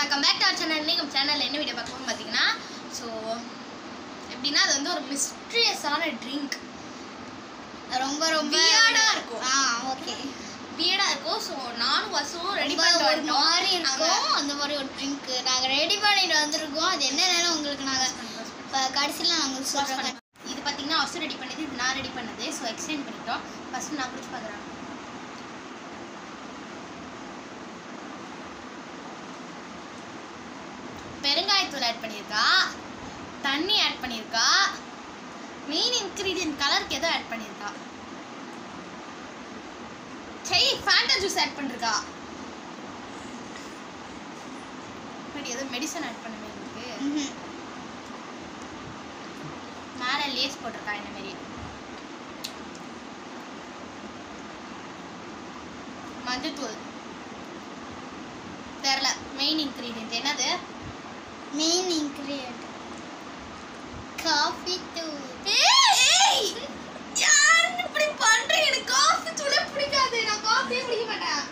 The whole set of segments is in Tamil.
Welcome back to our channel நம்ம சேனலில் என்ன வீடியோ பார்க்கணும்னு பார்த்தீங்கன்னா ஸோ எப்படின்னா அது வந்து ஒரு மிஸ்ட்ரியஸான ட்ரிங்க் ரொம்ப ரொம்ப Weird-ஆ இருக்கும். ஆ ஓகே வியடாக இருக்கும் ஸோ நானும் வசுவும் ரெடி ரொம்ப பண்ணிட்டு ஒரு வந்துட்டோம். மாதிரி இருக்கும் அந்த மாதிரி ஒரு ட்ரிங்க் நாங்க ரெடி பண்ணிட்டு வந்திருக்கோம் அது என்னன்னு உங்களுக்கு நாங்க இப்போ கடைசியில் நாங்கள் Pause சொல்கிறோம் பண்ணு. இது பார்த்தீங்கன்னா வசு ரெடி பண்ணது இது நான் ரெடி பண்ணது ஸோ எக்ஸ்டெண்ட் பண்ணிட்டோம் ஃபர்ஸ்ட் நான் குடிச்சு பார்க்குறேன் பெருங்காயத்தூள் ஆட் பண்ணியிருக்கா தண்ணி ஆட் பண்ணியிருக்கா மெயின் இன்க்ரீடியன்ட் கலருக்கு எதோ ஆட் பண்ணியிருக்கா சரி ஃபேண்டா ஜூஸ் ஆட் பண்ணிருக்கா இப்படி ஏதோ மெடிசன் ஆட் பண்ண மாதிரி இருக்கு மேலே லேஸ் போட்டிருக்கா இந்த மாதிரி மஞ்சத்தூள் தெரில மெயின் இன்க்ரீடியன்ட் என்னது மெயின் இன்க்ரீடியன்ட் காஃபி தூள் ஏய் யார் இப்படி பண்றீங்க எனக்கு காஃபி தூளே பிடிக்காது நான் காஃபியே குடிக்க மாட்டேன்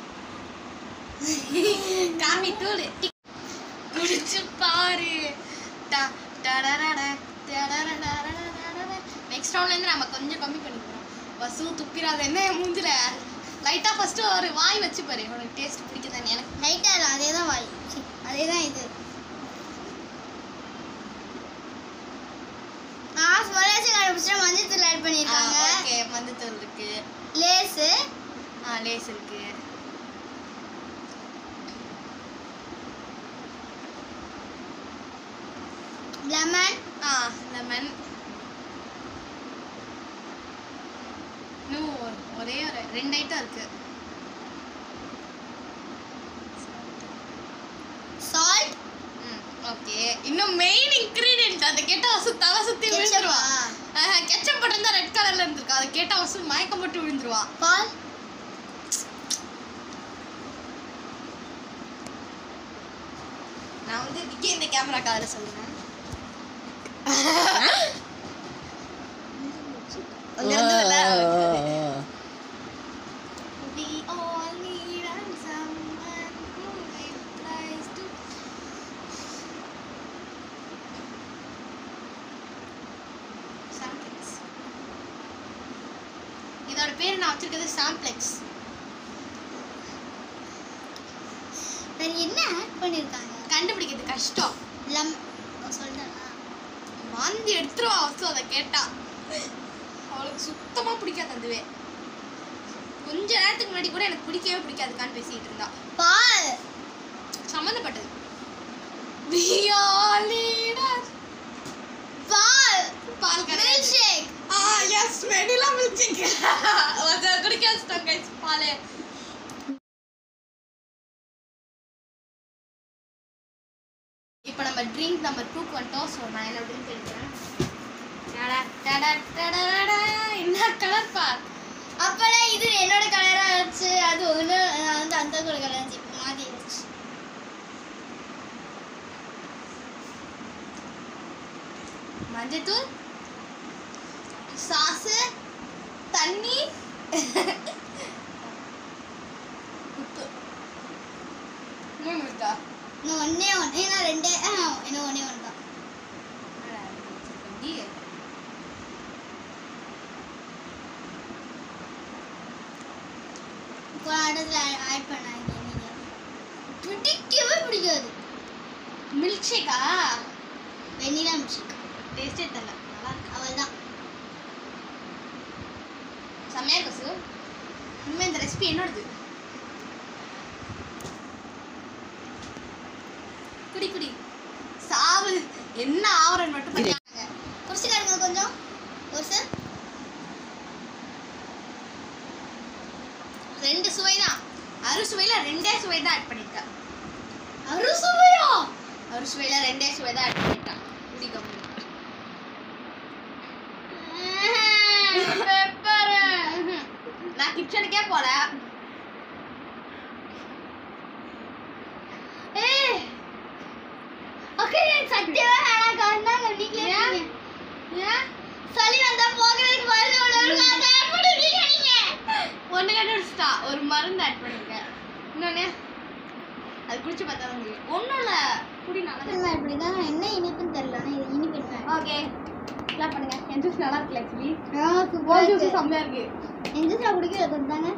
காஃபி தூள் குடிச்சு பாரு நெக்ஸ்ட் ரவுண்ட்ல இருந்து நம்ம கொஞ்சம் கம்மி பண்ணிக்கிறோம் வசு துப்பிடாத என்ன என் மூஞ்சில லைட்டா ஃபர்ஸ்ட் ஒரு வாய் வச்சு பாரு உனக்கு டேஸ்ட் பிடிக்குதான்னு எனக்கு லைட்டாக இல்லை அதே தான் வாய் சி, அதே தான் இது நான் ஸ்வராஜ் கண்டுபிடிச்சா மஞ்சள் தூள் ஆட் பண்ணியிருக்காங்க ஓகே மஞ்சத்தூள் இருக்கு லேஸு ஆ லேஸ் இருக்கு லெமன் ஆ லெமன் இன்னும் ஒரு- ஒரே ஒரு ரெண்டு ஐட்டம் இருக்கு சால்ட் ம் ஓகே இன்னும் மெயின் இன்கிரீடியன்ட் அதை கேட்டா வசு தலை சுத்தி விழுந்துருவா கெச்சப் போட்டிருந்தா ரெட் கலர்ல இருந்திருக்கா அதை கேட்டா வசு மயக்கம் போட்டு விழுந்துருவா பால் நான் வந்து விக்கி இந்த கேமரா காதல சொல்றேன் அங்க இருந்ததுல We all need someone who replies to சாம்ப்ளெக்ஸ் இதோட பேர் நான் வச்சிருக்கிறது சாம்ப்ளெக்ஸ் வேறு என்ன ஆட் பண்ணியிருக்காங்க கண்டுபிடிக்கிறது கஷ்டம் லம் சொல்லிட்டேனா வாந்தி எடுத்துருவா அவசு அதை கேட்டா அவளுக்கு சுத்தமா பிடிக்காது அதுவே கொஞ்ச நேரத்துக்கு முன்னாடி கூட எனக்கு பிடிக்கவே பிடிக்காதுக்கான்னு பேசிட்டு இருந்தா பால் சம்மந்தப்பட்டது We all need us. பால் பால் மில்க் கிடையாது ஷேக் ஆ எஸ் வெனிலா மில்க் ஷேக் அது குடிக்க வச்சிட்டோம் கைஸ் பாலே இப்போ நம்ம ட்ரிங்க் நம்பர் டூக்கு வந்துட்டோம் ஸோ நான் என்ன ட்ரிங்க் எடுக்கிறேன் டடா, டடா, டடடடா. என்ன கலர் பார் அப்போல்லாம் இது என்னோட கலராக இருந்துச்சு அது ஒன்று நான் வந்து அந்த கூட கலர் இருந்துச்சு இப்போ மாற்றிடுச்சு மஞ்சத்தூள் சாஸு தண்ணி உப்பு மூணு இருக்கா இன்னும் ஒன்றே ஒன்று ஏன்னா ரெண்டே ஆ இன்னும் ஒன்றே ஒன்று தான் இப்போ இடத்துல ஆட் பண்ணாங்க நீங்கள் பிடிக்கவே பிடிக்காது மில்க் ஷேக்கா வெண்ணிலா மில்க் டேஸ்டே தெரியல நல்லா இருக்கு அவள் தான் செம்மையா இருக்கு சு இனிமே இந்த ரெசிபி என்னோடது குடி குடி சாவு என்ன ஆவரன் மட்டும் பண்ணாங்க குடிச்சு காட்டுங்க கொஞ்சம் ஒரு சார் ரெண்டு சுவை தான் அறு சுவையில ரெண்டே சுவை தான் ஆட் பண்ணிருக்கா அறுசுவையா அறு சுவையில ரெண்டே சுவை தான் ஆட் பண்ணிருக்கா குடி கம்மி நான் கிச்சனுக்கே போல ஏய் ஓகே எனக்கு சத்தியமா வேணாம் கண்டாங்க நீங்களே ஏன்? செய்யுங்க. ஏன் சளி வந்தா போகிறதுக்கு மருந்து ஒன்று இருக்கு அதை ஆட் பண்ணிருக்கீங்க நீங்க ஒன்று கண்டுபிடிச்சிட்டா ஒரு மருந்து ஆட் பண்ணிருக்கேன் இன்னொன்று அது குடிச்சு பார்த்தா தான் தெரியும் ஒன்றும் இல்லை குடி நல்லா உண்மை இப்படிதான் என்ன இனிப்புன்னு தெரியல ஆனா இது இனிப்பு இல்லை ஓகே கிளாப் பண்ணுங்க என் ஜூஸ் நல்லா இருக்குல்ல ஆக்சுவலி ஆ ஓ சூப்பராக ஜூஸ் இருக்கு செம்மையா இருக்கு எந்த சார் குடிக்கல கொஞ்சம் தாங்க